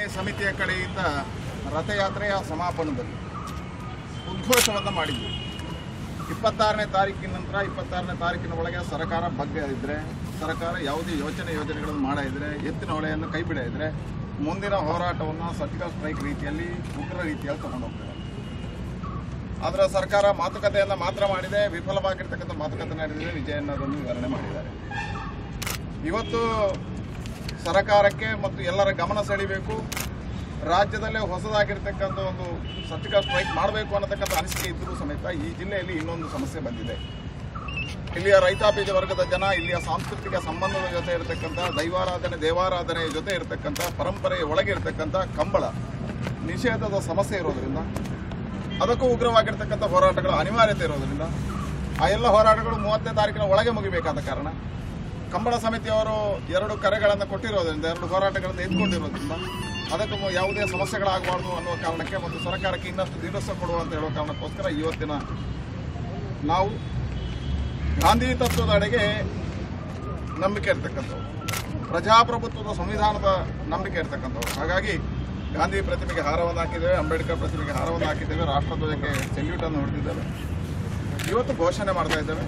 ಸಮಿತಿಯ ಕಡೆಯಿಂದ ರಥಯಾತ್ರೆಯ ಸಮಾಪನದಲ್ಲಿ ಉದ್ಘೋಷವನ್ನು ಮಾಡಿದ್ವಿ ಇಪ್ಪತ್ತಾರನೇ ತಾರೀಕಿನ ನಂತರ ಇಪ್ಪತ್ತಾರನೇ ತಾರೀಕಿನ ಒಳಗೆ ಸರ್ಕಾರ ಬಗ್ಗೆ ಇದ್ದರೆ ಸರ್ಕಾರ ಯಾವುದೇ ಯೋಚನೆ ಯೋಜನೆಗಳನ್ನು ಮಾಡ ಇದ್ರೆ ಎತ್ತಿನ ಹೊಳೆಯನ್ನು ಕೈ ಬಿಡ ಇದ್ರೆ ಮುಂದಿನ ಹೋರಾಟವನ್ನು ಸರ್ಜಿಕಲ್ ಸ್ಟ್ರೈಕ್ ರೀತಿಯಲ್ಲಿ ಉಗ್ರ ರೀತಿಯಲ್ಲಿ ತಗೊಂಡು ಹೋಗ್ತಾರೆ ಆದರೆ ಸರ್ಕಾರ ಮಾತುಕತೆಯನ್ನು ಮಾತ್ರ ಮಾಡಿದೆ ವಿಫಲವಾಗಿರ್ತಕ್ಕಂಥ ಮಾತುಕತೆ ನಡೆದಿದೆ ವಿಜಯ ಅನ್ನೋದನ್ನು ವಿವರಣೆ ಮಾಡಿದ್ದಾರೆ ಇವತ್ತು ಸರ್ಕಾರಕ್ಕೆ ಮತ್ತು ಎಲ್ಲರ ಗಮನ ಸೆಳಿಬೇಕು ರಾಜ್ಯದಲ್ಲೇ ಹೊಸದಾಗಿರ್ತಕ್ಕಂಥ ಒಂದು ಸರ್ಜಿಕಲ್ ಸ್ಟ್ರೈಕ್ ಮಾಡಬೇಕು ಅನ್ನತಕ್ಕಂಥ ಅನಿಸಿಕೆ ಇದ್ದರೂ ಸಮೇತ ಈ ಜಿಲ್ಲೆಯಲ್ಲಿ ಇನ್ನೊಂದು ಸಮಸ್ಯೆ ಬಂದಿದೆ ಇಲ್ಲಿಯ ರೈತಾಪಿ ವರ್ಗದ ಜನ ಇಲ್ಲಿಯ ಸಾಂಸ್ಕೃತಿಕ ಸಂಬಂಧದ ಜೊತೆ ಇರತಕ್ಕಂಥ ದೈವಾರಾಧನೆ ದೇವಾರಾಧನೆಯ ಜೊತೆ ಇರತಕ್ಕಂಥ ಪರಂಪರೆಯ ಒಳಗೆ ಇರತಕ್ಕಂಥ ಕಂಬಳ ನಿಷೇಧದ ಸಮಸ್ಯೆ ಇರೋದ್ರಿಂದ ಅದಕ್ಕೂ ಉಗ್ರವಾಗಿರ್ತಕ್ಕಂಥ ಹೋರಾಟಗಳ ಅನಿವಾರ್ಯತೆ ಇರೋದ್ರಿಂದ ಆ ಎಲ್ಲ ಹೋರಾಟಗಳು ಮೂವತ್ತನೇ ತಾರೀಕಿನ ಒಳಗೆ ಮುಗಿಬೇಕಾದ ಕಾರಣ ಕಂಬಳ ಸಮಿತಿಯವರು ಎರಡು ಕರೆಗಳನ್ನು ಕೊಟ್ಟಿರೋದ್ರಿಂದ ಎರಡು ಹೋರಾಟಗಳನ್ನು ಎತ್ಕೊಂಡಿರೋದ್ರಿಂದ ಅದಕ್ಕೆ ಮು- ಯಾವುದೇ ಸಮಸ್ಯೆಗಳಾಗಬಾರ್ದು ಅನ್ನುವ ಕಾರಣಕ್ಕೆ ಮತ್ತು ಸರ್ಕಾರಕ್ಕೆ ಇನ್ನಷ್ಟು ದಿವಸ ಕೊಡುವ ಅಂತ ಹೇಳುವ ಕಾರಣಕ್ಕೋಸ್ಕರ ಇವತ್ತಿನ ನಾವು ಗಾಂಧಿ ತತ್ವದ ಅಡೆಗೆ ನಂಬಿಕೆ ಇರ್ತಕ್ಕಂಥವ್ರು ಪ್ರಜಾಪ್ರಭುತ್ವದ ಸಂವಿಧಾನದ ನಂಬಿಕೆ ಇರ್ತಕ್ಕಂಥವ್ರು ಹಾಗಾಗಿ ಗಾಂಧಿ ಪ್ರತಿಮೆಗೆ ಹಾರವನ್ನು ಹಾಕಿದ್ದೇವೆ ಅಂಬೇಡ್ಕರ್ ಪ್ರತಿಮೆಗೆ ಹಾರವನ್ನು ಹಾಕಿದ್ದೇವೆ ರಾಷ್ಟ್ರಧ್ವಜಕ್ಕೆ ಸೆಲ್ಯೂಟನ್ನು ಹೊಡೆದಿದ್ದೇವೆ ಇವತ್ತು ಘೋಷಣೆ ಮಾಡ್ತಾ ಇದ್ದೇವೆ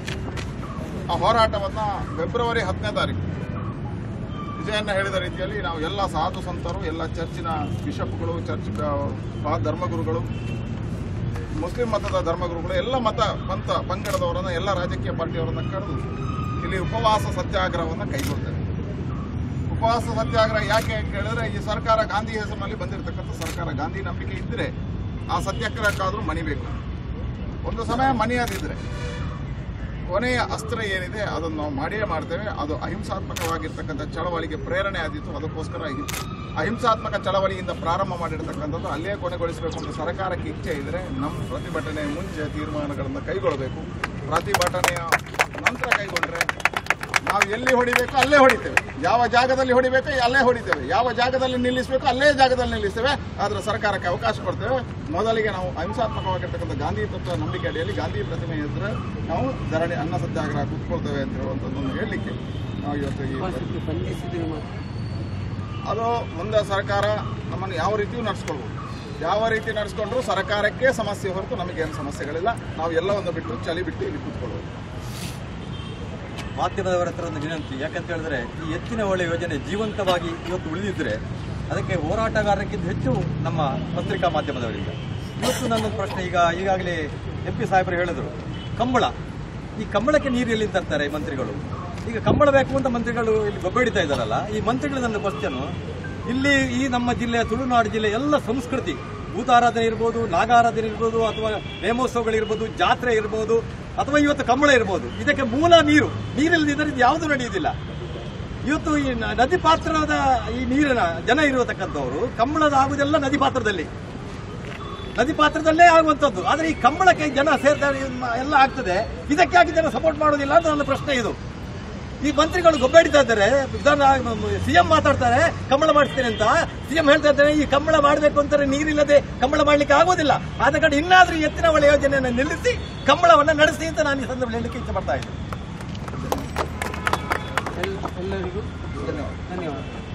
ಆ ಹೋರಾಟವನ್ನು ಫೆಬ್ರವರಿ ಹತ್ತನೇ ತಾರೀಕು ವಿಜಯನ್ನ ಹೇಳಿದ ರೀತಿಯಲ್ಲಿ ನಾವು ಎಲ್ಲ ಸಾಧು ಸಂತರು ಎಲ್ಲ ಚರ್ಚಿನ ಬಿಷಪ್ಗಳು ಚರ್ಚ್ ಆ, ಧರ್ಮಗುರುಗಳು ಮುಸ್ಲಿಂ ಮತದ ಧರ್ಮಗುರುಗಳು ಎಲ್ಲ ಮತ ಪಂಥ ಪಂಗಡದವರನ್ನ ಎಲ್ಲ ರಾಜಕೀಯ ಪಾರ್ಟಿಯವರನ್ನ ಕರೆದು ಇಲ್ಲಿ ಉಪವಾಸ ಸತ್ಯಾಗ್ರಹವನ್ನು ಕೈಗೊಳ್ತೇವೆ ಉಪವಾಸ ಸತ್ಯಾಗ್ರಹ ಯಾಕೆ ಅಂತ ಹೇಳಿದ್ರೆ ಈ ಸರ್ಕಾರ ಗಾಂಧಿ ಹೆಸರಿನಲ್ಲಿ ಬಂದಿರತಕ್ಕಂಥ ಸರ್ಕಾರ ಗಾಂಧಿ ನಂಬಿಕೆ ಇದ್ದರೆ ಆ ಸತ್ಯಾಗ್ರಹಕ್ಕಾದರೂ ಮಣಿಬೇಕು ಒಂದು ಸಮಯ ಮಣಿಯದಿದ್ರೆ ಕೊನೆಯ ಅಸ್ತ್ರ ಏನಿದೆ ಅದನ್ನು ನಾವು ಮಾಡಿಯೇ ಮಾಡ್ತೇವೆ ಅದು ಅಹಿಂಸಾತ್ಮಕವಾಗಿರ್ತಕ್ಕಂಥ ಚಳವಳಿಗೆ ಪ್ರೇರಣೆ ಆದಿತ್ತು ಅದಕ್ಕೋಸ್ಕರ ಅಹಿ- ಅಹಿಂಸಾತ್ಮಕ ಚಳವಳಿಯಿಂದ ಪ್ರಾರಂಭ ಮಾಡಿರ್ತಕ್ಕಂಥದ್ದು ಅಲ್ಲೇ ಕೊನೆಗೊಳಿಸಬೇಕು ಅಂತ ಸರ್ಕಾರಕ್ಕೆ ಇಚ್ಛೆ ಇದ್ದರೆ ನಮ್ಮ ಪ್ರತಿಭಟನೆ ಮುಂಚೆ ತೀರ್ಮಾನಗಳನ್ನು ಕೈಗೊಳ್ಳಬೇಕು ಪ್ರತಿಭಟನೆಯ ನಂತರ ಕೈಗೊಂಡ್ರೆ ನಾವು ಎಲ್ಲಿ ಹೊಡಿಬೇಕು ಅಲ್ಲೇ ಹೊಡಿತೇವೆ ಯಾವ ಜಾಗದಲ್ಲಿ ಹೊಡಿಬೇಕು ಅಲ್ಲೇ ಹೊಡಿತೇವೆ ಯಾವ ಜಾಗದಲ್ಲಿ ನಿಲ್ಲಿಸಬೇಕು ಅಲ್ಲೇ ಜಾಗದಲ್ಲಿ ನಿಲ್ಲಿಸ್ತೇವೆ ಆದರೆ ಸರ್ಕಾರಕ್ಕೆ ಅವಕಾಶ ಕೊಡ್ತೇವೆ ಮೊದಲಿಗೆ ನಾವು ಅಹಿಂಸಾತ್ಮಕವಾಗಿರ್ತಕ್ಕಂಥ ಗಾಂಧಿ ತತ್ವ ನಂಬಿಕೆ ಅಡಿಯಲ್ಲಿ ಗಾಂಧಿ ಪ್ರತಿಮೆ ಇದ್ದರೆ ನಾವು ಧರಣಿ ಅನ್ನ ಸತ್ಯಾಗ್ರಹ ಕೂತ್ಕೊಳ್ತೇವೆ ಅಂತ ಹೇಳುವಂಥದ್ದನ್ನು ಹೇಳಲಿಕ್ಕೆ ನಾವು ಇವತ್ತು ಈ ಅದು ಮುಂದೆ ಸರ್ಕಾರ ನಮ್ಮನ್ನು ಯಾವ ರೀತಿಯೂ ನಡೆಸ್ಕೊಳ್ಬೋದು ಯಾವ ರೀತಿ ನಡೆಸ್ಕೊಂಡ್ರೂ ಸರ್ಕಾರಕ್ಕೆ ಸಮಸ್ಯೆ ಹೊರತು ನಮಗೇನು ಸಮಸ್ಯೆಗಳಿಲ್ಲ ನಾವು ಎಲ್ಲವನ್ನು ಬಿಟ್ಟು ಚಳಿ ಬಿಟ್ಟು ಇಲ್ಲಿ ಕೂತ್ಕೊಳ್ಬೋದು ಮಾಧ್ಯಮದವರ ಹತ್ರ ಒಂದು ವಿನಂತಿ ಯಾಕಂತ ಹೇಳಿದ್ರೆ ಈ ಎತ್ತಿನ ಹೊಳೆ ಯೋಜನೆ ಜೀವಂತವಾಗಿ ಇವತ್ತು ಉಳಿದಿದ್ರೆ ಅದಕ್ಕೆ ಹೋರಾಟಗಾರರಿಗಿಂತ ಹೆಚ್ಚು ನಮ್ಮ ಪತ್ರಿಕಾ ಮಾಧ್ಯಮದವರಿಂದ ಇವತ್ತು ನನ್ನೊಂದು ಪ್ರಶ್ನೆ ಈಗ ಈಗಾಗಲೇ ಎಂ ಪಿ ಸಾಹೇಬರು ಹೇಳಿದ್ರು ಕಂಬಳ ಈ ಕಂಬಳಕ್ಕೆ ನೀರು ಎಲ್ಲಿ ತರ್ತಾರೆ ಮಂತ್ರಿಗಳು ಈಗ ಕಂಬಳ ಬೇಕು ಅಂತ ಮಂತ್ರಿಗಳು ಇಲ್ಲಿ ಗೊಬ್ಬಡಿತಾ ಇದ್ದಾರಲ್ಲ ಈ ಮಂತ್ರಿಗಳು ನನ್ನ ಕ್ವಶನ್ ಇಲ್ಲಿ ಈ ನಮ್ಮ ಜಿಲ್ಲೆಯ ತುಳುನಾಡು ಜಿಲ್ಲೆ ಎಲ್ಲ ಸಂಸ್ಕೃತಿ ಭೂತಾರಾಧನೆ ಇರ್ಬೋದು ನಾಗಾರಾಧನೆ ಇರ್ಬೋದು ಅಥವಾ ನೇಮೋತ್ಸವಗಳಿರ್ಬೋದು ಜಾತ್ರೆ ಇರ್ಬೋದು ಅಥವಾ ಇವತ್ತು ಕಂಬಳ ಇರ್ಬೋದು ಇದಕ್ಕೆ ಮೂಲ ನೀರು ನೀರಿಲ್ಲದಿದ್ದರೆ ಇದು ಯಾವುದು ನಡೆಯುವುದಿಲ್ಲ ಇವತ್ತು ಈ ನ- ನದಿ ಪಾತ್ರದ ಈ ನೀರಿನ ಜನ ಇರತಕ್ಕಂಥವ್ರು ಕಂಬಳದ ಆಗುವುದೆಲ್ಲ ನದಿ ಪಾತ್ರದಲ್ಲಿ ನದಿ ಪಾತ್ರದಲ್ಲೇ ಆಗುವಂಥದ್ದು ಆದರೆ ಈ ಕಂಬಳಕ್ಕೆ ಜನ ಸೇರ್ತಾರೆ ಎಲ್ಲ ಆಗ್ತದೆ ಇದಕ್ಕೆ ಯಾಕೆ ಜನ ಸಪೋರ್ಟ್ ಮಾಡೋದಿಲ್ಲ ಅಂತ ನನ್ನ ಪ್ರಶ್ನೆ ಇದು ಈ ಮಂತ್ರಿಗಳು ಗೊಬ್ಬಡಿತಾ ಇದ್ದಾರೆ ಸಿಎಂ ಮಾತಾಡ್ತಾರೆ ಕಂಬಳ ಮಾಡಿಸ್ತೇನೆ ಅಂತ ಸಿಎಂ ಹೇಳ್ತಾ ಇದ್ದಾರೆ ಈ ಕಂಬಳ ಮಾಡಬೇಕು ಅಂತಾರೆ ನೀರಿಲ್ಲದೆ ಕಂಬಳ ಮಾಡ್ಲಿಕ್ಕೆ ಆಗೋದಿಲ್ಲ ಆದ ಕಡೆ ಇನ್ನಾದ್ರೂ ಈ ಎತ್ತಿನ ಹೊಳೆ ಯೋಜನೆಯನ್ನು ನಿಲ್ಲಿಸಿ ಕಂಬಳವನ್ನ ನಡೆಸಿ ಅಂತ ನಾನು ಈ ಸಂದರ್ಭದಲ್ಲಿ ಹೇಳಲಿಕ್ಕೆ ಇಚ್ಛೆ ಪಡ್ತಾ ಇದ್ದೀನಿ ಎಲ್ಲರಿಗೂ ಧನ್ಯವಾದ ಧನ್ಯವಾದ